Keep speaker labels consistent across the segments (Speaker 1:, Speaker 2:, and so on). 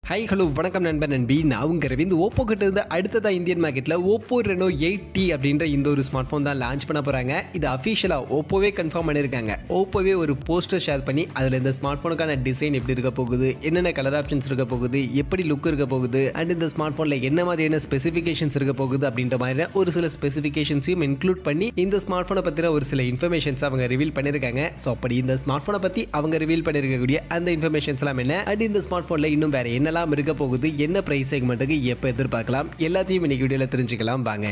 Speaker 1: high hello வணக்கம் நண்பன் நண்பி நான் உங்க ரவிந்த் ஓப்போ கிட்ட இருந்து அடுத்ததா இந்தியன் மார்க்கெட்ல ஓப்போ ரெனோ எயிட் டி அப்படின்ற இந்த ஒரு ஸ்மார்ட் ஃபோன் தான் லான்ச் பண்ண போறாங்க இது அஃபிஷியலா ஓப்போவே கன்ஃபார்ம் பண்ணியிருக்காங்க ஓப்போவே ஒரு போஸ்டர் ஷேர் பண்ணி அதுல இந்த ஸ்மார்ட் ஃபோனுக்கான டிசைன் எப்படி இருக்க போகுது என்னென்ன கலர் ஆப்ஷன்ஸ் இருக்க போகுது எப்படி லுக் இருக்க போகுது அண்ட் இந்த ஸ்மார்ட் ஃபோன்ல என்ன மாதிரியான ஸ்பெசிஃபிகேஷன்ஸ் இருக்க போகுது அப்படின்ற மாதிரி ஒரு சில ஸ்பெசிஃபிகேஷன்ஸையும் இன்க்ளூட் பண்ணி இந்த ஸ்மார்ட் ஃபோனை பத்தின ஒரு சில இன்ஃபர்மேஷன்ஸ் அவங்க ரிவீல் பண்ணியிருக்காங்க ஸோ அப்படி இந்த ஸ்மார்ட் ஃபோனை பத்தி அவங்க ரிவீல் பண்ணியிருக்கக்கூடிய அந்த இன்ஃபர்மேஷன்ஸ் எல்லாம் என்ன அண்ட் இந்த ஸ்மார்ட் ஃபோன்ல இன்னும் வேற என்னெல்லாம் இருக்க போகுது என்ன பிரைஸ் செக்மெண்ட்டுக்கு எப்போ எதிர்பார்க்கலாம் எல்லாத்தையும் இன்னைக்கு வீடியோல தெரிஞ்சுக்கலாம் வாங்க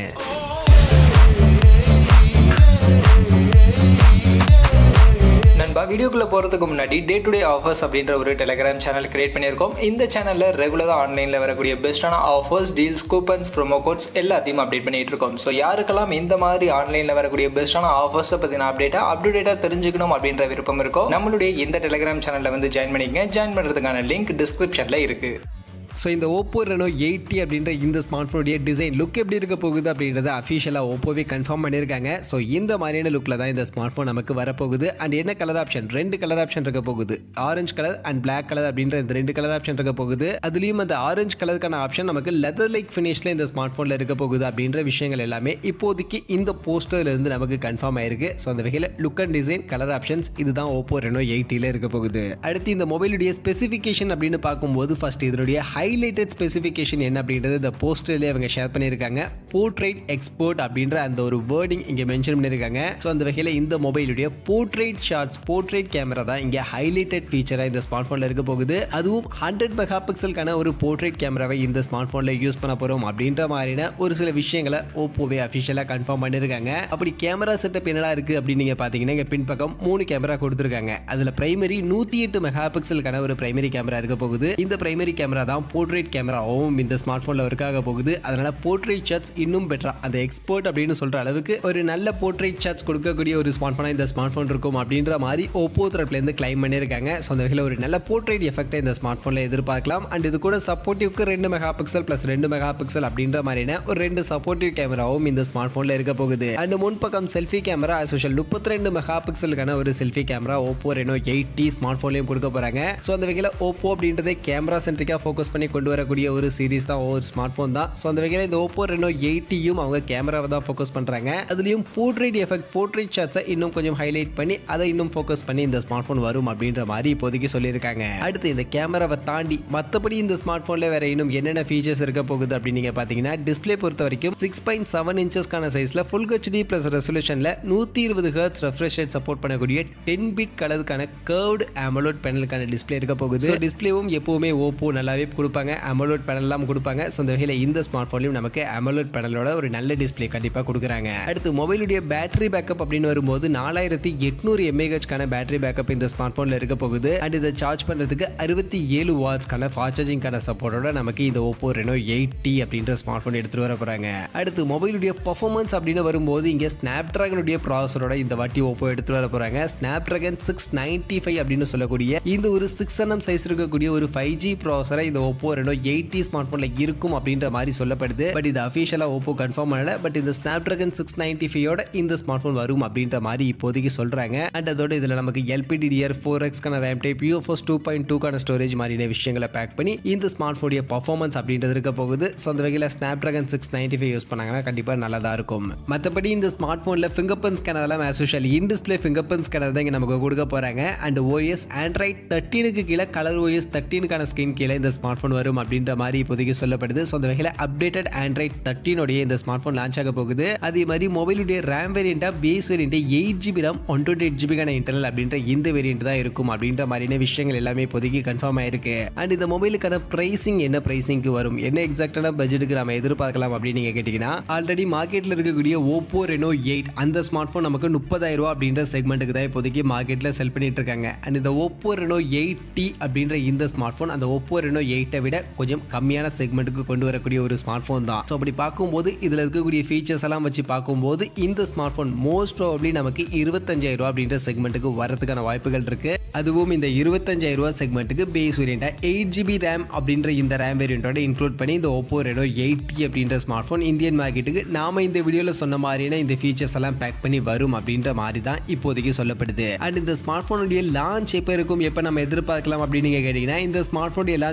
Speaker 2: நண்பா வீடியோக்குள்ள போகிறதுக்கு முன்னாடி டே டு டே ஆஃபர்ஸ் அப்படின்ற ஒரு டெலிகிராம் சேனல் கிரியேட் பண்ணியிருக்கோம் இந்த சேனலில் ரெகுலராக ஆன்லைனில் வரக்கூடிய பெஸ்ட்டான offers deals coupons promo codes எல்லாத்தையும் அப்டேட் பண்ணிட்டு இருக்கோம் ஸோ யாருக்கெல்லாம் இந்த மாதிரி ஆன்லைனில் வரக்கூடிய பெஸ்ட்டான ஆஃபர்ஸை பற்றின அப்டேட்டாக அப்டேட்டாக தெரிஞ்சுக்கணும் அப்படின்ற விருப்பம் இருக்கோ நம்மளுடைய இந்த டெலிகிராம் சேனலில் வந்து ஜாயின் பண்ணிக்கங்க ஜாயின் பண்ணுறதுக்கான லிங்க் டிஸ்கிரிப்ஷனில் இருக்குது
Speaker 1: ஸோ இந்த ஓப்போ ரெனோ எயிட்டி அப்படின்ற இந்த ஸ்மார்ட் ஃபோனுடைய டிசைன் லுக் எப்படி இருக்க போகுது அப்படின்றத அஃபிஷியலாக ஓப்போவே கன்ஃபார்ம் பண்ணியிருக்காங்க ஸோ இந்த மாதிரியான லுக்கில் தான் இந்த ஸ்மார்ட் ஃபோன் நமக்கு வரப்போகுது அண்ட் என்ன கலர் ஆப்ஷன் ரெண்டு கலர் ஆப்ஷன் இருக்க போகுது orange colour and black colour அப்படின்ற இந்த ரெண்டு கலர் ஆப்ஷன் இருக்க போகுது அதுலேயும் அந்த ஆரஞ்சு கலருக்கான ஆப்ஷன் நமக்கு லெதர் லைக் ஃபினிஷில் இந்த ஸ்மார்ட் ஃபோனில் இருக்க போகுது அப்படின்ற விஷயங்கள் எல்லாமே இப்போதைக்கு இந்த போஸ்டர்லேருந்து நமக்கு கன்ஃபார்ம் ஆயிருக்கு ஸோ அந்த வகையில் look and design colour options இதுதான் ஓப்போ ரெனோ எயிட்டியில் இருக்க போகுது அடுத்து இந்த மொபைலுடைய ஸ்பெசிஃபிகேஷன் அப்படின்னு பார்க்கும்போது ஃபர்ஸ்ட் இதனுடைய ஹைலைட்டட் ஸ்பெசிஃபிகேஷன் என்ன அப்படின்றது இந்த போஸ்டர்லேயே அவங்க ஷேர் பண்ணியிருக்காங்க போர்ட்ரைட் எக்ஸ்போர்ட் அப்படின்ற அந்த ஒரு வேர்டிங் இங்கே மென்ஷன் பண்ணியிருக்காங்க ஸோ அந்த வகையில் இந்த மொபைலுடைய போர்ட்ரைட் ஷார்ட்ஸ் போர்ட்ரைட் கேமரா தான் இங்கே ஹைலைட்டட் ஃபீச்சராக இந்த ஸ்மார்ட் ஃபோனில் இருக்க போகுது அதுவும் ஹண்ட்ரட் மெகா பிக்சலுக்கான ஒரு போர்ட்ரைட் கேமராவை இந்த ஸ்மார்ட் ஃபோனில் யூஸ் பண்ண போகிறோம் அப்படின்ற மாதிரியான ஒரு சில விஷயங்களை ஓப்போவே அஃபிஷியலாக கன்ஃபார்ம் பண்ணியிருக்காங்க அப்படி கேமரா செட்டப் என்னடா இருக்குது அப்படின்னு நீங்கள் பார்த்தீங்கன்னா இங்கே பின்பக்கம் மூணு கேமரா கொடுத்துருக்காங்க அதில் பிரைமரி நூற்றி எட்டு மெகா பிக்சலுக்கான ஒரு பிரைமரி கேமரா இருக்க போகுது இந்த பிரைமரி கேமரா தான் போர்ட்ரேட் கேமராவும் இந்த ஸ்மார்ட் ஃபோனில் ஒர்க் ஆக போகுது அதனால போர்ட்ரேட் ஷாட்ஸ் இன்னும் பெட்டரா அந்த எக்ஸ்போர்ட் அப்படின்னு சொல்ற அளவுக்கு ஒரு நல்ல போர்ட்ரேட் ஷாட்ஸ் கொடுக்கக்கூடிய ஒரு ஸ்மார்ட் ஃபோனாக இந்த ஸ்மார்ட் ஃபோன் இருக்கும் அப்படின்ற மாதிரி ஓப்போ தரப்புலேருந்து கிளைம் பண்ணியிருக்காங்க ஸோ அந்த வகையில் ஒரு நல்ல போர்ட்ரேட் எஃபெக்டை இந்த ஸ்மார்ட் ஃபோனில் எதிர்பார்க்கலாம் அண்ட் இது கூட சப்போர்ட்டிவ்க்கு ரெண்டு மெகா பிக்சல் ப்ளஸ் ரெண்டு மெகா பிக்சல் அப்படின்ற மாதிரியான ஒரு ரெண்டு சப்போர்ட்டிவ் கேமராவும் இந்த ஸ்மார்ட் ஃபோனில் இருக்க போகுது அண்ட் முன்பக்கம் செல்ஃபி கேமரா அசோஷியல் முப்பத்தி ரெண்டு மெகா பிக்சலுக்கான ஒரு selfie camera Oppo Reno eight T smart ஃபோன்லையும் கொடுக்க போகிறாங்க ஸோ அந்த வகையில் ஓப்போ அப்படின்றதே கேமரா சென்ட்ரிக்காக ஃபோக்கஸ் பண்ணி கொண்டு வரக்கூடிய ஒரு சீரிஸ் தான் ஒரு ஸ்மார்ட் ஃபோன் தான் ஸோ அந்த வகையில் இந்த ஓப்போ ரெனோ எயிட்டியும் அவங்க கேமராவை தான் ஃபோக்கஸ் பண்ணுறாங்க அதுலேயும் போர்ட்ரேட் எஃபெக்ட் போர்ட்ரேட் ஷாட்ஸை இன்னும் கொஞ்சம் ஹைலைட் பண்ணி அதை இன்னும் ஃபோக்கஸ் பண்ணி இந்த ஸ்மார்ட் ஃபோன் வரும் அப்படின்ற மாதிரி இப்போதைக்கு சொல்லியிருக்காங்க அடுத்து இந்த கேமராவை தாண்டி மற்றபடி இந்த ஸ்மார்ட் ஃபோனில் வேற இன்னும் என்னென்ன ஃபீச்சர்ஸ் இருக்க போகுது அப்படின்னு நீங்கள் பார்த்தீங்கன்னா டிஸ்பிளே பொறுத்த வரைக்கும் சிக்ஸ் பாயிண்ட் செவன் இன்ச்சஸ்க்கான சைஸில் ஃபுல் ஹெச்டி ப்ளஸ் ரெசல்யூஷனில் நூற்றி இருபது ஹர்ட்ஸ் ரெஃப்ரெஷ் ரேட் சப்போர்ட் பண்ணக்கூடிய டென் பிட் கலருக்கான கர்வ்டு AMOLED பேனலுக்கான டிஸ்பிளே இருக்க போகுது டிஸ்பிளேவும் எப்பவுமே ஓப்போ நல்லாவே கொடுப்பாங்க AMOLED பேனல்லாம் கொடுப்பாங்க ஸோ அந்த வகையில் இந்த ஸ்மார்ட் ஃபோன்லையும் நமக்கு AMOLED பேனலோட ஒரு நல்ல டிஸ்பிளே கண்டிப்பாக கொடுக்குறாங்க அடுத்து மொபைலுடைய பேட்டரி பேக்கப் அப்படின்னு வரும்போது நாலாயிரத்தி எட்நூறு எம்ஏஹெச்க்கான பேட்டரி பேக்கப் இந்த ஸ்மார்ட் ஃபோனில் இருக்க போகுது அண்ட் இதை சார்ஜ் பண்ணுறதுக்கு அறுபத்தி ஏழு வாட்ஸ்க்கான ஃபாஸ்ட் சார்ஜிங்கான சப்போர்ட்டோட நமக்கு இந்த ஓப்போ ரெனோ எயிட் டி அப்படின்ற ஸ்மார்ட் ஃபோன் எடுத்துகிட்டு வர போகிறாங்க அடுத்து மொபைலுடைய பர்ஃபார்மன்ஸ் அப்படின்னு வரும்போது இங்கே ஸ்னாப் ட்ராகனுடைய ப்ராசரோட இந்த வாட்டி ஓப்போ எடுத்துகிட்டு வர போகிறாங்க Snapdragon six ninety five அப்படின்னு சொல்லக்கூடிய இந்த ஒரு சிக்ஸ் என்எம் சைஸ் இருக்கக்கூடிய ஒரு ஃபைவ் ஜி ப்ராசரை இந்த ஓப்போ ரெனோ எயிட்டி ஸ்மார்ட் ஃபோனில் இருக்கும் அப்படின்ற மாதிரி சொல்லப்படுது பட் இது அஃபிஷியலாக ஓப்போ கன்ஃபார்ம் பண்ணல பட் இந்த ஸ்னாப் ட்ராகன் சிக்ஸ் நைன்டி ஃபைவோட இந்த ஸ்மார்ட் ஃபோன் வரும் அப்படின்ற மாதிரி இப்போதைக்கு சொல்கிறாங்க அண்ட் அதோட இதில் நமக்கு எல்பிடிடிஆர் ஃபோர் எக்ஸ்க்கான RAM type UFS two point டூக்கான ஸ்டோரேஜ் மாதிரியான விஷயங்களை பேக் பண்ணி இந்த ஸ்மார்ட் ஃபோனுடைய பர்ஃபார்மன்ஸ் அப்படின்றது இருக்க போகுது ஸோ அந்த வகையில் Snapdragon six ninety five use பண்ணாங்கன்னா கண்டிப்பாக நல்லதாக இருக்கும் மற்றபடி இந்த ஸ்மார்ட் ஃபோனில் ஃபிங்கர் பிரிண்ட் ஸ்கேனர் எல்லாம் as usual in display fingerprint scanner தான் இங்கே நமக்கு கொடுக்க போகிறாங்க அண்ட் ஓஎஸ் ஆண்ட்ராய்ட் தேர்ட்டீனுக்கு கீழே கலர் ஓஎஸ் தேர்ட்டீனுக்கான ஸ்கிரீன் கீழே இந்த ஸ்மார்ட் ஃபோன் வரும் அப்படின்ற மாதிரி இப்போதைக்கு சொல்லப்படுது ஸோ அந்த வகையில் அப்டேட்டட் ஆண்ட்ராய்ட் தேர்ட்டீனுடைய இந்த ஸ்மார்ட் ஃபோன் லான்ச் ஆக போகுது அதே மாதிரி மொபைலுடைய ரேம் வேரியண்ட்டாக base variant eight GB RAM one twenty eight ஜிபிக்கான இன்டர்னல் அப்படின்ற இந்த வேரியண்ட் தான் இருக்கும் அப்படின்ற மாதிரியான விஷயங்கள் எல்லாமே இப்போதைக்கு கன்ஃபார்ம் ஆயிருக்கு அண்ட் இந்த மொபைலுக்கான பிரைசிங் என்ன பிரைசிங்க்கு வரும் என்ன எக்ஸாக்டான பட்ஜெட்டுக்கு நம்ம எதிர்பார்க்கலாம் அப்படின்னு நீங்கள் கேட்டிங்கன்னா ஆல்ரெடி மார்க்கெட்டில் இருக்கக்கூடிய ஓப்போ ரெனோ எயிட் அந்த ஸ்மார்ட் ஃபோன் நமக்கு முப்பதாயிரம் ரூபா அப்படின்ற செக்மெண்ட்டுக்கு தான் இப்போதைக்கு மார்க்கெட்டில் செல் பண்ணிட்டு இருக்காங்க அண்ட் இந்த ஓப்போ ரெனோ எயிட் டி அப்படின்ற இந்த ஸ்மார்ட் ஃபோன் அந்த ஓப்போ ரெனோ எயிட்டை விட கொஞ்சம் கம்மியான செக்மெண்ட்டுக்கு கொண்டு வரக்கூடிய ஒரு ஸ்மார்ட் ஃபோன் தான் ஸோ அப்படி பார்க்கும்போது இதில் இருக்கக்கூடிய ஃபீச்சர்ஸ் எல்லாம் வச்சு பார்க்கும்போது இந்த ஸ்மார்ட் ஃபோன் மோஸ்ட் ப்ராபப்ளி நமக்கு இருபத்தஞ்சாயிரம் ரூபா அப்படின்ற செக்மெண்ட்டுக்கு வரதுக்கான வாய்ப்புகள் இருக்கு அதுவும் இந்த இருபத்தஞ்சாயிரம் ரூபா செக்மெண்ட்டுக்கு பேஸ் வேரியண்டா எயிட் ஜிபி ரேம் அப்படின்ற இந்த ரேம் வேரியண்டோட இன்க்ளூட் பண்ணி இந்த ஓப்போ ரெனோ எயிட் டி அப்படின்ற ஸ்மார்ட் ஃபோன் இந்தியன் மார்க்கெட்டுக்கு நாம இந்த வீடியோவில் சொன்ன மாதிரியான இந்த ஃபீச்சர்ஸ் எல்லாம் பேக் பண்ணி வரும் அப்படின்ற மாதிரி தான் இப்போதைக்கு சொல்லப்படுது அண்ட் இந்த ஸ்மார்ட் ஃபோனுடைய லான்ச் எப்போ இருக்கும் எப்போ நம்ம எதிர்பார்க்கலாம் அப்படின்னு நீங்கள் கேட்டிங்கன்னா இந்த ஸ்மார்ட் ஃபோனுடைய லான்ச் ரொம்பவே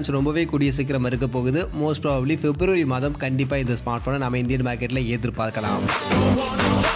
Speaker 1: கூடிய சீக்கிரம் இருக்க போகுது மோஸ்ட் ப்ராபப்ளி பிப்ரவரி மாதம் கண்டிப்பாக இந்த ஸ்மார்ட் ஃபோனை நம்ம இந்தியன் மார்க்கெட்டில் எதிர்பார்க்கலாம்